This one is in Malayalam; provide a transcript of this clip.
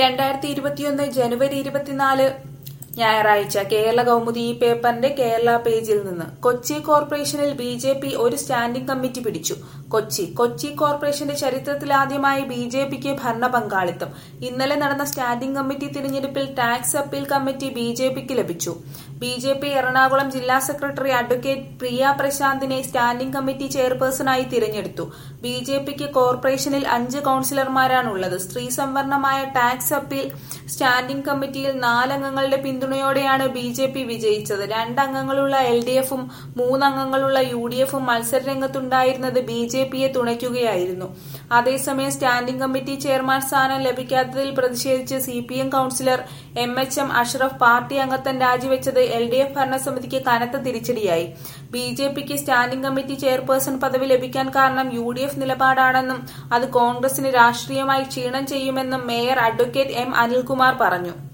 രണ്ടായിരത്തി ഇരുപത്തിയൊന്ന് ജനുവരി ഇരുപത്തിനാല് ഞായറാഴ്ച കേരള കൗമുദി ഈ പേപ്പറിന്റെ കേരള പേജിൽ നിന്ന് കൊച്ചി കോർപ്പറേഷനിൽ ബി ജെ പി ഒരു സ്റ്റാൻഡിംഗ് കമ്മിറ്റി പിടിച്ചു കൊച്ചി കൊച്ചി കോർപ്പറേഷന്റെ ചരിത്രത്തിലാദ്യമായി ബി ജെ പിക്ക് ഭരണ പങ്കാളിത്തം ഇന്നലെ നടന്ന സ്റ്റാൻഡിംഗ് കമ്മിറ്റി തിരഞ്ഞെടുപ്പിൽ tax appeal committee B J പിക്ക് ലഭിച്ചു ബി ജെ പി എറണാകുളം ജില്ലാ സെക്രട്ടറി അഡ്വക്കേറ്റ് പ്രിയ പ്രശാന്തിനെ സ്റ്റാൻഡിംഗ് കമ്മിറ്റി ചെയർപേഴ്സണായി തിരഞ്ഞെടുത്തു ബി ജെ പിക്ക് കോർപ്പറേഷനിൽ അഞ്ച് കൌൺസിലർമാരാണുള്ളത് സ്ത്രീ സംവരണമായ ടാക്സ് അപ്പീൽ സ്റ്റാൻഡിംഗ് കമ്മിറ്റിയിൽ നാലംഗങ്ങളുടെ പിന്തുണയോടെയാണ് ബി ജെ പി വിജയിച്ചത് രണ്ടംഗങ്ങളുള്ള എൽ ഡി എഫും മൂന്നംഗങ്ങളുള്ള യു ഡി എഫും മത്സരരംഗത്തുണ്ടായിരുന്നത് ബി ജെ പിയെ തുണയ്ക്കുകയായിരുന്നു അതേസമയം സ്റ്റാൻഡിംഗ് കമ്മിറ്റി ചെയർമാൻ സ്ഥാനം ലഭിക്കാത്തതിൽ പ്രതിഷേധിച്ച് C P M councillor M H M Ashraf party അംഗത്വം രാജിവെച്ചത് എൽ ഡി എഫ് ഭരണസമിതിക്ക് കനത്ത തിരിച്ചടിയായി ബി ജെ പിക്ക് സ്റ്റാൻഡിംഗ് കമ്മിറ്റി ചെയർപേഴ്സൺ പദവി ലഭിക്കാൻ കാരണം യു ഡി എഫ് നിലപാടാണെന്നും അത് കോൺഗ്രസിന് രാഷ്ട്രീയമായി ക്ഷീണം ചെയ്യുമെന്നും മേയർ അഡ്വക്കേറ്റ് എം അനിൽകുമാർ പറഞ്ഞു